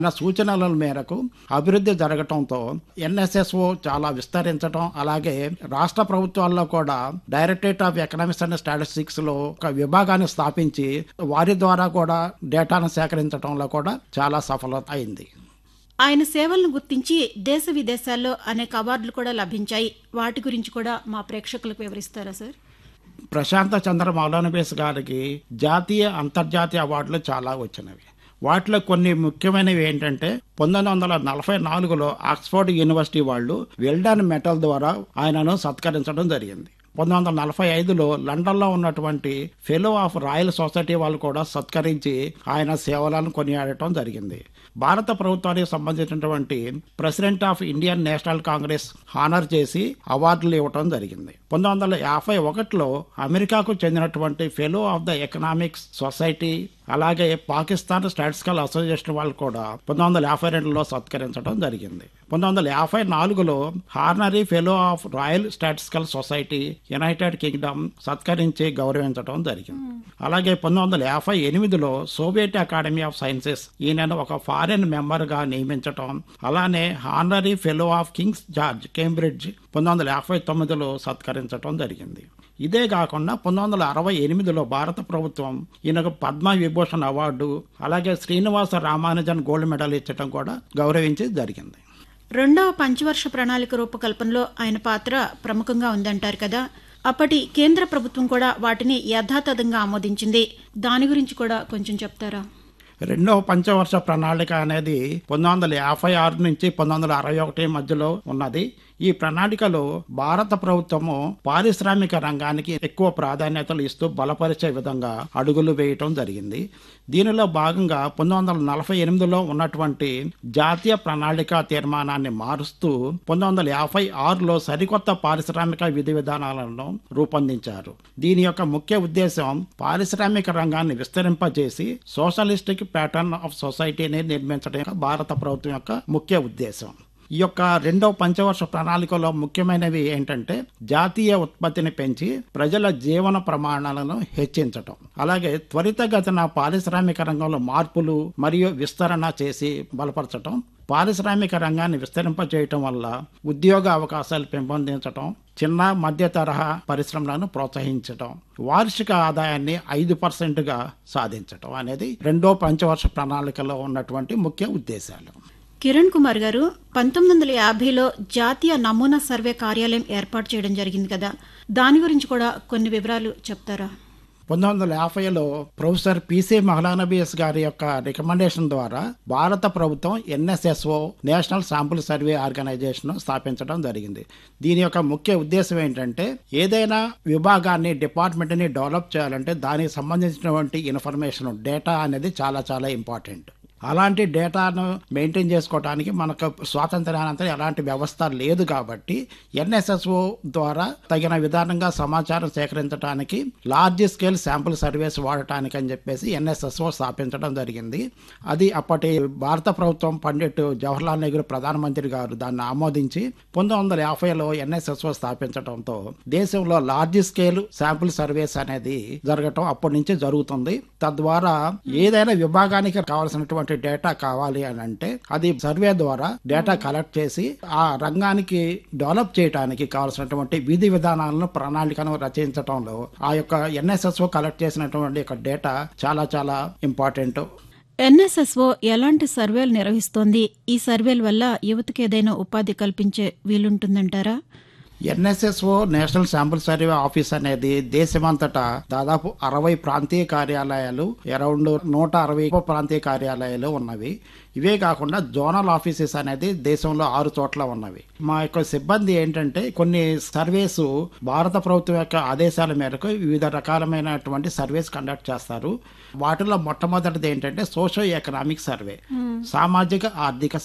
నా సూచనల మేరకు అభివృద్ధి జరగటంతో ఎన్ఎస్ఎస్ఓ చాలా విస్తరించడం అలాగే రాష్ట్ర ప్రభుత్వాల్లో కూడా directorate of economics and statistics లో ఒక విభాగాన్ని స్థాపించి వారి ద్వారా కూడా డేటాను సేకరించడంలో కూడా చాలా సఫలత అయింది ఆయన సేవలను గుర్తించి దేశ విదేశాల్లో అనేక అవార్డులు కూడా లభించాయి వాటి గురించి కూడా మా ప్రేక్షకులకు వివరిస్తారా సార్ ప్రశాంత చంద్ర మౌలానబీస్ గారికి జాతీయ అంతర్జాతీయ అవార్డులు చాలా వచ్చినవి వాటిలో కొన్ని ముఖ్యమైనవి ఏంటంటే పంతొమ్మిది వందల నలభై నాలుగులో ఆక్స్ఫర్డ్ యూనివర్సిటీ వాళ్ళు వెల్డన్ మెటల్ ద్వారా ఆయనను సత్కరించడం జరిగింది పంతొమ్మిది వందల నలభై ఐదులో లండన్లో ఉన్నటువంటి ఫెలో ఆఫ్ రాయల్ సొసైటీ వాళ్ళు కూడా సత్కరించి ఆయన సేవలను కొనియాడటం జరిగింది భారత ప్రభుత్వానికి సంబంధించినటువంటి president of Indian National Congress honour చేసి అవార్డులు ఇవ్వటం జరిగింది పంతొమ్మిది వందల యాభై ఒకటిలో అమెరికాకు చెందినటువంటి fellow of the economics society అలాగే పాకిస్తాన్ స్టాటిస్టికల్ అసోసియేషన్ వాళ్ళు కూడా పంతొమ్మిది వందల యాభై రెండులో సత్కరించడం జరిగింది పంతొమ్మిది వందల యాభై నాలుగులో honorary fellow of Royal Statistical Society United Kingdom సత్కరించి గౌరవించడం జరిగింది అలాగే పంతొమ్మిది వందల యాభై ఎనిమిదిలో సోవియట్ అకాడమీ ఆఫ్ సైన్సెస్ ఈయనను ఒక ఫారెన్ మెంబర్ గా నియమించటం అలానే honorary fellow of King's George Cambridge పంతొమ్మిది వందల యాభై తొమ్మిదిలో సత్కరించడం జరిగింది ఇదే కాకుండా పంతొమ్మిది వందల అరవై ఎనిమిదిలో భారత ప్రభుత్వం ఈయనకు పద్మ విభూషణ్ అవార్డు అలాగే శ్రీనివాస రామానుజన్ గోల్డ్ మెడల్ ఇచ్చటం కూడా గౌరవించి జరిగింది రెండవ పంచవర్ష ప్రణాళిక రూపకల్పనలో ఆయన పాత్ర ప్రముఖంగా ఉందంటారు కదా అప్పటి కేంద్ర ప్రభుత్వం కూడా వాటిని యథాతథంగా ఆమోదించింది దాని గురించి కూడా కొంచెం చెప్తారా రెండవ పంచవర్ష ప్రణాళిక అనేది పంతొమ్మిది వందల యాభై ఆరు నుంచి పంతొమ్మిది వందల అరవై ఒకటి మధ్యలో ఉన్నది ఈ ప్రణాళికలో భారత ప్రభుత్వము పారిశ్రామిక రంగానికి ఎక్కువ ప్రాధాన్యతలు ఇస్తూ బలపరిచే విధంగా అడుగులు వేయటం జరిగింది దీనిలో భాగంగా పంతొమ్మిది వందల నలభై ఎనిమిదిలో ఉన్నటువంటి జాతీయ ప్రణాళిక తీర్మానాన్ని మారుస్తూ పంతొమ్మిది వందల యాభై ఆరులో సరికొత్త పారిశ్రామిక విధి విధానాలను రూపొందించారు దీని యొక్క ముఖ్య ఉద్దేశం పారిశ్రామిక రంగాన్ని విస్తరింపజేసి సోషలిస్టిక్ ప్యాటర్న్ ఆఫ్ సొసైటీని నిర్మించడం యొక్క భారత ప్రభుత్వం యొక్క ముఖ్య ఉద్దేశం ఈ యొక్క రెండవ పంచవర్ష ప్రణాళికలో ముఖ్యమైనవి ఏంటంటే జాతీయ ఉత్పత్తిని పెంచి ప్రజల జీవన ప్రమాణాలను హెచ్చించటం అలాగే త్వరితగతిన పారిశ్రామిక రంగంలో మార్పులు మరియు విస్తరణ చేసి బలపరచటం పారిశ్రామిక రంగాన్ని విస్తరింపజేయటం వల్ల ఉద్యోగ అవకాశాలు పెంపొందించటం చిన్న మధ్య తరహా పరిశ్రమలను ప్రోత్సహించటం వార్షిక ఆదాయాన్ని ఐదు పర్సెంట్గా సాధించటం అనేది రెండో పంచవర్ష ప్రణాళికలో ఉన్నటువంటి ముఖ్య ఉద్దేశాలు కిరణ్ కుమార్ గారు పంతొమ్మిది వందల యాభైలో జాతీయ నమూనా సర్వే కార్యాలయం ఏర్పాటు చేయడం జరిగింది కదా దాని గురించి కూడా కొన్ని వివరాలు చెప్తారా పంతొమ్మిది వందల యాభైలో ప్రొఫెసర్ పిసి మహలానబీఎస్ గారి యొక్క రికమెండేషన్ ద్వారా భారత ప్రభుత్వం NSSO national sample Survey Organisation స్థాపించడం జరిగింది దీని యొక్క ముఖ్య ఉద్దేశం ఏంటంటే ఏదైనా విభాగాన్ని డిపార్ట్మెంట్ని డెవలప్ చేయాలంటే దానికి సంబంధించినటువంటి ఇన్ఫర్మేషన్ డేటా అనేది చాలా చాలా ఇంపార్టెంట్ అలాంటి డేటాను మెయింటైన్ చేసుకోవడానికి మనకు స్వాతంత్ర్యానంతరం ఎలాంటి వ్యవస్థ లేదు కాబట్టి ఎన్ఎస్ఎస్ఓ ద్వారా తగిన విధానంగా సమాచారం సేకరించడానికి లార్జ్ స్కేల్ శాంపుల్ సర్వేస్ వాడటానికి అని చెప్పేసి ఎన్ఎస్ఎస్ఓ స్థాపించడం జరిగింది అది అప్పటి భారత ప్రభుత్వం పండిట్ జవహర్లాల్ నెహ్రూ ప్రధానమంత్రి గారు దాన్ని ఆమోదించి పంతొమ్మిది వందల యాభైలో ఎన్ఎస్ఎస్ఓ స్థాపించడంతో దేశంలో లార్జ్ స్కేల్ శాంపుల్ సర్వేస్ అనేది జరగటం అప్పటి నుంచి జరుగుతుంది తద్వారా ఏదైనా విభాగానికి కావాల్సినటువంటి డేటా కావాలి అని అంటే అది సర్వే ద్వారా డేటా కలెక్ట్ చేసి ఆ రంగానికి డెవలప్ చేయడానికి కావాల్సినటువంటి విధి విధానాలను ప్రణాళికను రచించడంలో ఆ యొక్క ఎన్ఎస్ఎస్ఓ కలెక్ట్ చేసినటువంటి యొక్క డేటా చాలా చాలా ఇంపార్టెంట్ ఎన్ఎస్ఎస్ఓ ఎలాంటి సర్వేలు నిర్వహిస్తోంది ఈ సర్వేల వల్ల యువతకు ఏదైనా ఉపాధి కల్పించే వీలుంటుందంటారా NSSO national sample survey office అనేది దేశమంతటా దాదాపు అరవై ప్రాంతీయ కార్యాలయాలు అరౌండ్ నూట అరవై ఉప ప్రాంతీయ కార్యాలయాలు ఉన్నవి ఇవే కాకుండా జోనల్ ఆఫీసెస్ అనేది దేశంలో ఆరు చోట్ల ఉన్నవి మా యొక్క సిబ్బంది ఏంటంటే కొన్ని సర్వేస్ భారత ప్రభుత్వం యొక్క ఆదేశాల మేరకు వివిధ రకాలమైనటువంటి సర్వేస్ కండక్ట్ చేస్తారు వాటిలో మొట్టమొదటిది ఏంటంటే సోషో ఎకనామిక్ సర్వే సామాజిక ఆర్థిక సర్వే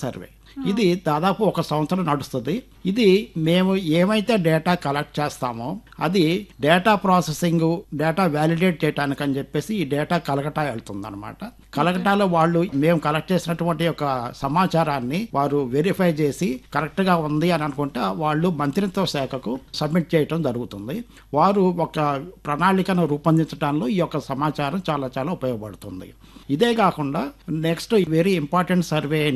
ఇది దాదాపు ఒక సంవత్సరం నడుస్తుంది ఇది మేము ఏమైతే డేటా కలెక్ట్ చేస్తామో అది డేటా ప్రాసెసింగ్ డేటా వ్యాలిడేట్ చేయడానికి అని చెప్పేసి ఈ డేటా కలకటా వెళ్తుంది అనమాట కలకటాలో వాళ్ళు మేము కలెక్ట్ చేసినటువంటి ఒక సమాచారాన్ని వారు వెరిఫై చేసి కరెక్ట్ గా ఉంది అని అనుకుంటే వాళ్ళు మంత్రిత్వ శాఖకు సబ్మిట్ చేయటం జరుగుతుంది వారు ఒక ప్రణాళికను రూపొందించడంలో ఈ యొక్క సమాచారం చాలా చాలా ఉపయోగపడుతుంది ఇదే కాకుండా నెక్స్ట్ వెరీ ఇంపార్టెంట్ సర్వే